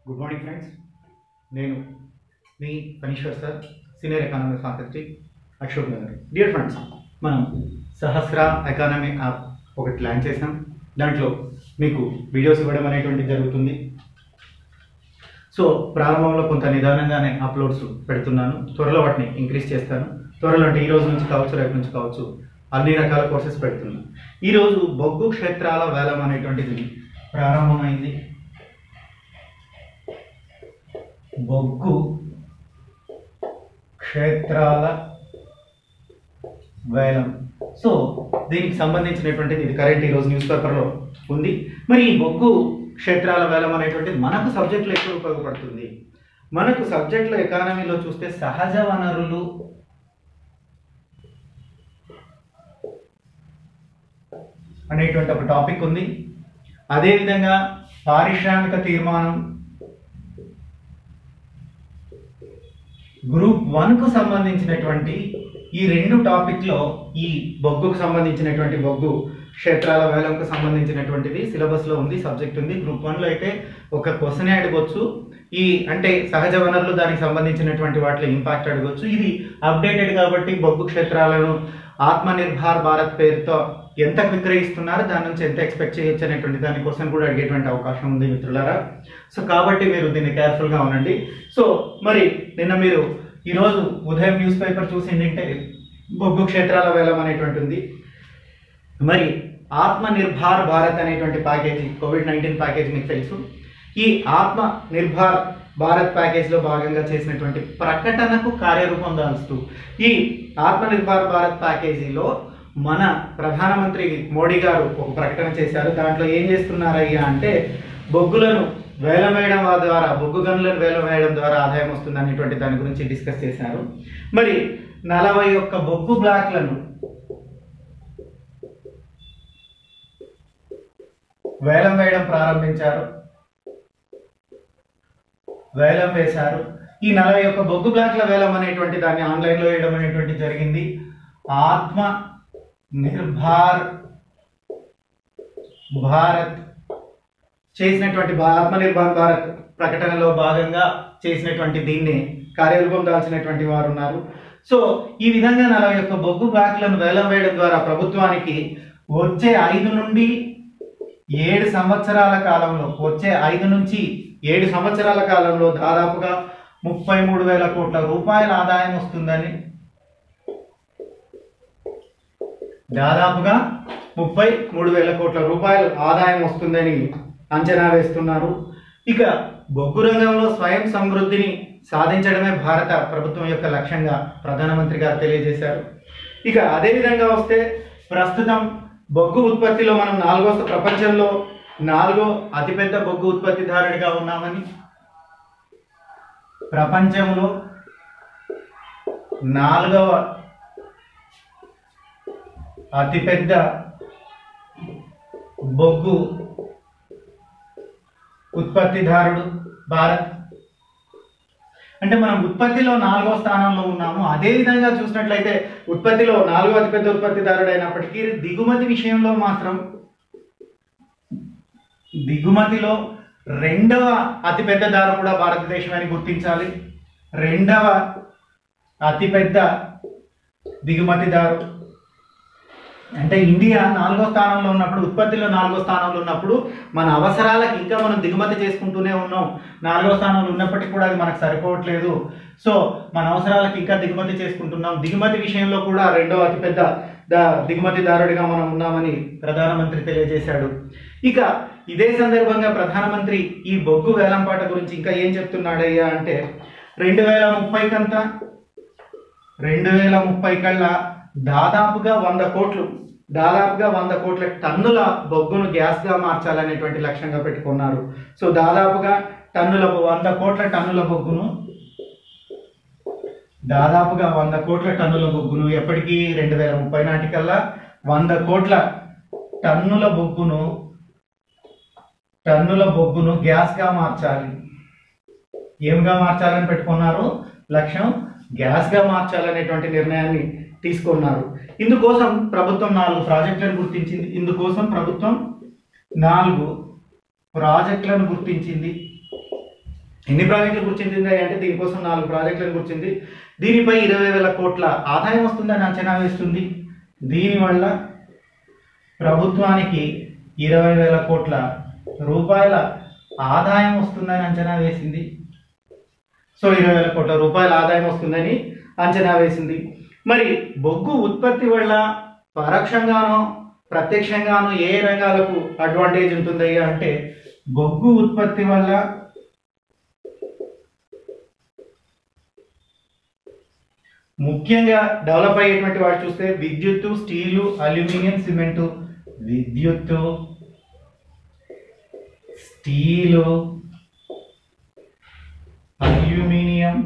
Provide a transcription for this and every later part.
good morning friends నేను మీ Phaneeshwar sir senior economy faculty Ashok Nagar dear friends మనం సహస్ర ఎకానమీ యాప్ ఒకటి లాంచ్ చేసాం దాంట్లో మీకు వీడియోస్ ఇవ్వడం అనేటువంటిది జరుగుతుంది సో ప్రారంభంలో కొంత నిదానంగానే అప్లోడ్స్ పెడుతున్నాను త్వరలో వాటిని ఇంక్రీజ్ చేస్తాను త్వరలో అంటే ఈ రోజు నుంచి కావచ్చు రేపు నుంచి కావచ్చు అన్ని రకాల కోర్సెస్ పెడుతున్నాను ఈరోజు బొగ్గు క్షేత్రాల వేలం అనేటువంటిది ప్రారంభమైంది బొగ్గు క్షేత్రాల వేలం సో దీనికి సంబంధించినటువంటిది ఇది కరెంట్ ఈరోజు న్యూస్ పేపర్లో ఉంది మరి ఈ బొగ్గు క్షేత్రాల వేలం అనేటువంటిది మనకు సబ్జెక్టులో ఎక్కువ ఉపయోగపడుతుంది మనకు సబ్జెక్టులో ఎకానమీలో చూస్తే సహజ వనరులు అనేటువంటి ఒక టాపిక్ ఉంది అదేవిధంగా పారిశ్రామిక తీర్మానం గ్రూప్ వన్ కు సంబంధించినటువంటి ఈ రెండు టాపిక్ లో ఈ బొగ్గుకు సంబంధించినటువంటి బొగ్గు క్షేత్రాల వేలంకు సంబంధించినటువంటిది సిలబస్ లో ఉంది సబ్జెక్ట్ ఉంది గ్రూప్ వన్ లో అయితే ఒక క్వశ్చన్ అడగొచ్చు ఈ అంటే సహజ వనరులు దానికి సంబంధించినటువంటి వాటిలో ఇంపాక్ట్ అడగొచ్చు ఇది అప్డేటెడ్ కాబట్టి బొగ్గు క్షేత్రాలను ఆత్మ నిర్భర్ భారత్ పేరుతో ఎంత విక్రయిస్తున్నారు దాని నుంచి ఎంత ఎక్స్పెక్ట్ చేయొచ్చు అనేటువంటి దాని క్వశ్చన్ కూడా అడిగేటువంటి అవకాశం ఉంది మిత్రులారా సో కాబట్టి మీరు దీన్ని కేర్ఫుల్గా ఉండండి సో మరి నిన్న మీరు ఈరోజు ఉదయం న్యూస్ పేపర్ చూసిందంటే బొగ్గు క్షేత్రాల వేలం అనేటువంటి ఉంది మరి ఆత్మ నిర్భర్ భారత్ అనేటువంటి ప్యాకేజీ కోవిడ్ నైన్టీన్ ప్యాకేజ్ మీకు తెలుసు ఈ ఆత్మ నిర్భర్ భారత్ ప్యాకేజ్లో భాగంగా చేసినటువంటి ప్రకటనకు కార్యరూపం దాల్స్తూ ఈ ఆత్మ నిర్భర్ భారత్ ప్యాకేజీలో మన ప్రధానమంత్రి మోడీ గారు ఒక ప్రకటన చేశారు దాంట్లో ఏం చేస్తున్నారయ్యా అంటే బొగ్గులను వేలం వేయడం ద్వారా బొగ్గు గనులను వేలం వేయడం ద్వారా ఆదాయం వస్తుంది అనేటువంటి దాని గురించి డిస్కస్ చేశారు మరి నలభై ఒక్క బొగ్గు బ్లాక్లను వేలం వేయడం ప్రారంభించారు వేలం వేశారు ఈ నలభై ఒక్క బొగ్గు బ్లాక్ల వేలం అనేటువంటి దాన్ని ఆన్లైన్లో వేయడం అనేటువంటి జరిగింది ఆత్మ నిర్భర్ భారత్ చేసినటువంటి భా- ఆత్మ నిర్భర్ భారత్ ప్రకటనలో భాగంగా చేసినటువంటి దీన్ని కార్యరూపం దాల్చినటువంటి వారు ఉన్నారు సో ఈ విధంగా నలభై ఒక్క బొగ్గు బ్లాక్లను వేలం వేయడం ద్వారా ప్రభుత్వానికి వచ్చే ఐదు నుండి ఏడు సంవత్సరాల కాలంలో వచ్చే ఐదు నుంచి ఏడు సంవత్సరాల కాలంలో దాదాపుగా ముప్పై మూడు వేల కోట్ల రూపాయల ఆదాయం వస్తుందని దాదాపుగా ముప్పై మూడు వేల కోట్ల రూపాయల ఆదాయం వస్తుందని అంచనా వేస్తున్నారు ఇక బొగ్గు రంగంలో స్వయం సమృద్ధిని సాధించడమే భారత ప్రభుత్వం యొక్క లక్ష్యంగా ప్రధానమంత్రి గారు తెలియజేశారు ఇక అదే విధంగా వస్తే ప్రస్తుతం బొగ్గు ఉత్పత్తిలో మనం నాలుగో స్థ- ప్రపంచంలో నాలుగో అతిపెద్ద బొగ్గు ఉత్పత్తిదారుడిగా ఉన్నామని ప్రపంచంలో నాలుగవ అతిపెద్ద బొగ్గు ఉత్పత్తిదారుడు భారత్ అంటే మనం ఉత్పత్తిలో నాలుగో స్థానంలో ఉన్నాము అదే విధంగా చూసినట్లయితే ఉత్పత్తిలో నాలుగో అతిపెద్ద ఉత్పత్తిదారుడు అయినప్పటికీ దిగుమతి విషయంలో మాత్రం దిగుమతిలో రెండవ అతిపెద్ద దారు కూడా భారతదేశం అని గుర్తించాలి రెండవ అతిపెద్ద దిగుమతిదారు అంటే ఇండియా నాలుగో స్థానంలో ఉన్నప్పుడు ఉత్పత్తిలో నాలుగో స్థానంలో ఉన్నప్పుడు మన అవసరాలకు ఇంకా మనం దిగుమతి చేసుకుంటూనే ఉన్నాం నాలుగో స్థానంలో ఉన్నప్పటికీ కూడా అది మనకు సరిపోవట్లేదు సో మన అవసరాలకు ఇంకా దిగుమతి చేసుకుంటున్నాం దిగుమతి విషయంలో కూడా రెండో అతిపెద్ద ద దిగుమతిదారుడిగా మనం ఉన్నామని ప్రధానమంత్రి తెలియజేశాడు ఇక ఇదే సందర్భంగా ప్రధానమంత్రి ఈ బొగ్గు వేలంపాట గురించి ఇంకా ఏం చెప్తున్నాడయ్యా అంటే రెండు వేల ముప్పై కంతా రెండు వేల ముప్పై కల్లా దాదాపుగా వంద కోట్లు దాదాపుగా వంద కోట్ల టన్నుల బొగ్గును గ్యాస్గా మార్చాలనేటువంటి లక్ష్యంగా పెట్టుకున్నారు సో దాదాపుగా టన్నుల వంద కోట్ల టన్నుల బొగ్గును దాదాపుగా వంద కోట్ల టన్నుల బొగ్గును ఎప్పటికీ రెండు వేల ముప్పై నాటికల్లా వంద కోట్ల టన్నుల బొగ్గును టన్నుల బొగ్గును గ్యాస్గా మార్చాలి ఏమిగా మార్చాలని పెట్టుకున్నారు లక్ష్యం గ్యాస్గా మార్చాలనేటువంటి నిర్ణయాన్ని తీసుకున్నారు ఇందుకోసం ప్రభుత్వం నాలుగు ప్రాజెక్టులను గుర్తించింది ఇందుకోసం ప్రభుత్వం నాలుగు ప్రాజెక్టులను గుర్తించింది ఎన్ని ప్రాజెక్టులు గుర్తించింది అంటే దీనికోసం నాలుగు ప్రాజెక్టులను గుర్తింది దీనిపై ఇరవై వేల కోట్ల ఆదాయం వస్తుందని అంచనా వేస్తుంది దీనివల్ల ప్రభుత్వానికి ఇరవై వేల కోట్ల రూపాయల ఆదాయం వస్తుందని అంచనా వేసింది సో ఇరవై వేల కోట్ల రూపాయల ఆదాయం వస్తుందని అంచనా వేసింది మరి బొగ్గు ఉత్పత్తి వల్ల పరోక్షంగానో ప్రత్యక్షంగానో ఏ రంగాలకు అడ్వాంటేజ్ ఉంటుంది అంటే బొగ్గు ఉత్పత్తి వల్ల ముఖ్యంగా డెవలప్ అయ్యేటువంటి వాటి చూస్తే విద్యుత్తు స్టీలు అల్యూమినియం సిమెంటు విద్యుత్తు స్టీలు అల్యూమినియం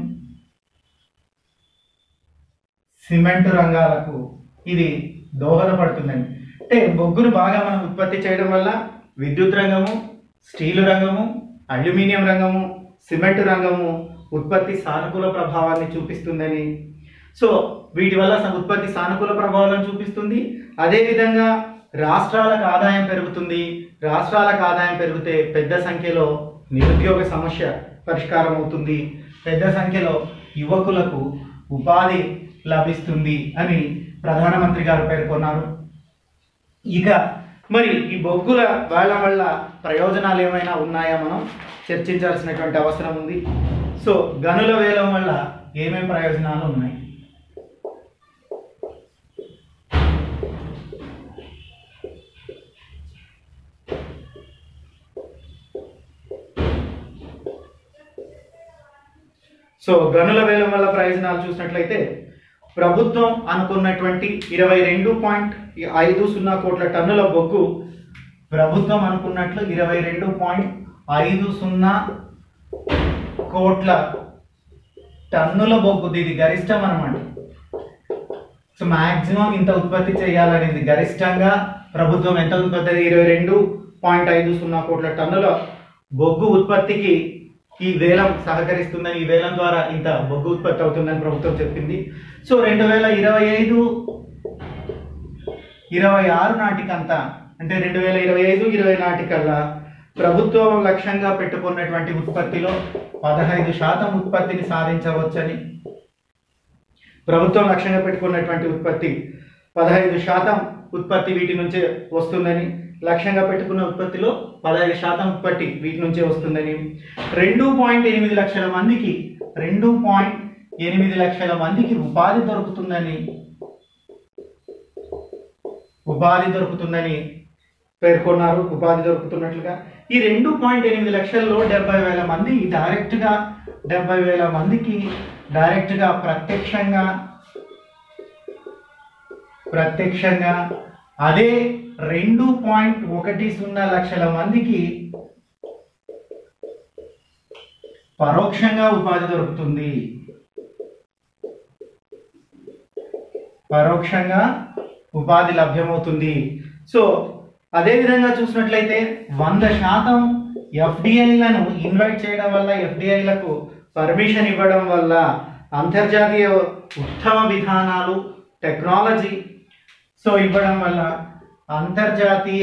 సిమెంట్ రంగాలకు ఇది దోహదపడుతుందండి అంటే బొగ్గును బాగా మనం ఉత్పత్తి చేయడం వల్ల విద్యుత్ రంగము స్టీలు రంగము అల్యూమినియం రంగము సిమెంట్ రంగము ఉత్పత్తి సానుకూల ప్రభావాన్ని చూపిస్తుందని సో వీటి వల్ల స- ఉత్పత్తి సానుకూల ప్రభావాలను చూపిస్తుంది అదేవిధంగా రాష్ట్రాలకు ఆదాయం పెరుగుతుంది రాష్ట్రాలకు ఆదాయం పెరిగితే పెద్ద సంఖ్యలో నిరుద్యోగ సమస్య పరిష్కారం అవుతుంది పెద్ద సంఖ్యలో యువకులకు ఉపాధి లభిస్తుంది అని ప్రధానమంత్రి గారు పేర్కొన్నారు ఇక మరి ఈ బొగ్గుల వాళ్ళ వల్ల ప్రయోజనాలు ఏమైనా ఉన్నాయా మనం చర్చించాల్సినటువంటి అవసరం ఉంది సో గనుల వేలం వల్ల ఏమేం ప్రయోజనాలు ఉన్నాయి సో గనుల వేలం వల్ల ప్రయోజనాలు చూసినట్లయితే ప్రభుత్వం అనుకున్నటువంటి ఇరవై రెండు పాయింట్ ఐదు సున్నా కోట్ల టన్నుల బొగ్గు ప్రభుత్వం అనుకున్నట్లు ఇరవై రెండు పాయింట్ ఐదు సున్నా కోట్ల టన్నుల బొగ్గు ఇది గరిష్టం అనమాట సో మాక్సిమం ఇంత ఉత్పత్తి చేయాలనేది గరిష్టంగా ప్రభుత్వం ఎంత ఉత్పత్తి ఇరవై రెండు పాయింట్ ఐదు సున్నా కోట్ల టన్నుల బొగ్గు ఉత్పత్తికి ఈ వేలం సహకరిస్తుందని ఈ వేలం ద్వారా ఇంత బొగ్గు ఉత్పత్తి అవుతుందని ప్రభుత్వం చెప్పింది సో రెండు వేల ఇరవై ఐదు ఇరవై ఆరు నాటికంతా అంటే రెండు వేల ఇరవై ఐదు ఇరవై నాటికల్లా ప్రభుత్వం లక్ష్యంగా పెట్టుకున్నటువంటి ఉత్పత్తిలో పదహైదు శాతం ఉత్పత్తిని సాధించవచ్చని ప్రభుత్వం లక్ష్యంగా పెట్టుకున్నటువంటి ఉత్పత్తి పదహైదు శాతం ఉత్పత్తి వీటి నుంచే వస్తుందని లక్ష్యంగా పెట్టుకున్న ఉత్పత్తిలో పదహైదు శాతం ఉత్పత్తి వీటి నుంచే వస్తుందని రెండు పాయింట్ ఎనిమిది లక్షల మందికి రెండు పాయింట్ ఎనిమిది లక్షల మందికి ఉపాధి దొరుకుతుందని ఉపాధి దొరుకుతుందని పేర్కొన్నారు ఉపాధి దొరుకుతున్నట్లుగా ఈ రెండు పాయింట్ ఎనిమిది లక్షల్లో డెబ్బై వేల మంది డైరెక్ట్గా డెబ్బై వేల మందికి డైరెక్ట్గా ప్రత్యక్షంగా ప్రత్యక్షంగా అదే రెండు పాయింట్ ఒకటి సున్నా లక్షల మందికి పరోక్షంగా ఉపాధి దొరుకుతుంది పరోక్షంగా ఉపాధి లభ్యమవుతుంది సో అదే విధంగా చూసినట్లయితే వంద శాతం ఎఫ్డిఐలను ఇన్వైట్ చేయడం వల్ల ఎఫ్డిఐలకు పర్మిషన్ ఇవ్వడం వల్ల అంతర్జాతీయ ఉత్తమ విధానాలు టెక్నాలజీ సో ఇవ్వడం వల్ల అంతర్జాతీయ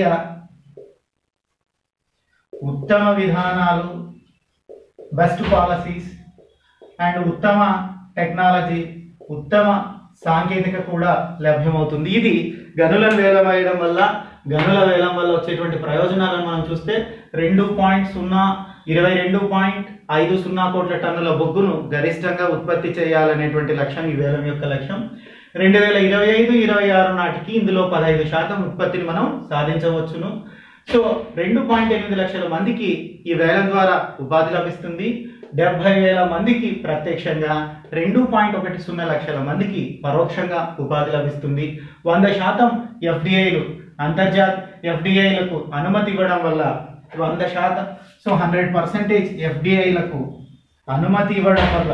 ఉత్తమ విధానాలు బెస్ట్ పాలసీస్ అండ్ ఉత్తమ టెక్నాలజీ ఉత్తమ సాంకేతిక కూడా లభ్యమవుతుంది ఇది గనులను వేలం వేయడం వల్ల గనుల వేలం వల్ల వచ్చేటువంటి ప్రయోజనాలను మనం చూస్తే రెండు పాయింట్ సున్నా ఇరవై రెండు పాయింట్ ఐదు సున్నా కోట్ల టన్నుల బొగ్గును గరిష్టంగా ఉత్పత్తి చేయాలనేటువంటి లక్ష్యం ఈ వేలం యొక్క లక్ష్యం రెండు వేల ఇరవై ఐదు ఇరవై ఆరు నాటికి ఇందులో పదహైదు శాతం ఉత్పత్తిని మనం సాధించవచ్చును సో రెండు పాయింట్ ఎనిమిది లక్షల మందికి ఈ వేలం ద్వారా ఉపాధి లభిస్తుంది డెబ్బై వేల మందికి ప్రత్యక్షంగా రెండు పాయింట్ ఒకటి సున్నా లక్షల మందికి పరోక్షంగా ఉపాధి లభిస్తుంది వంద శాతం ఎఫ్డిఐలు అంతర్జాతీయ ఎఫ్డిఐలకు అనుమతి ఇవ్వడం వల్ల వంద శాతం సో హండ్రెడ్ పర్సెంటేజ్ ఎఫ్డిఐలకు అనుమతి ఇవ్వడం వల్ల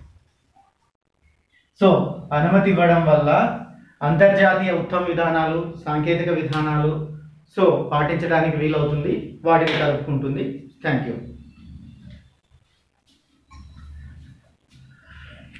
సో అనుమతి ఇవ్వడం వల్ల అంతర్జాతీయ ఉత్తమ విధానాలు సాంకేతిక విధానాలు సో పాటించడానికి వీలవుతుంది వాటిని కలుపుకుంటుంది థ్యాంక్ యూ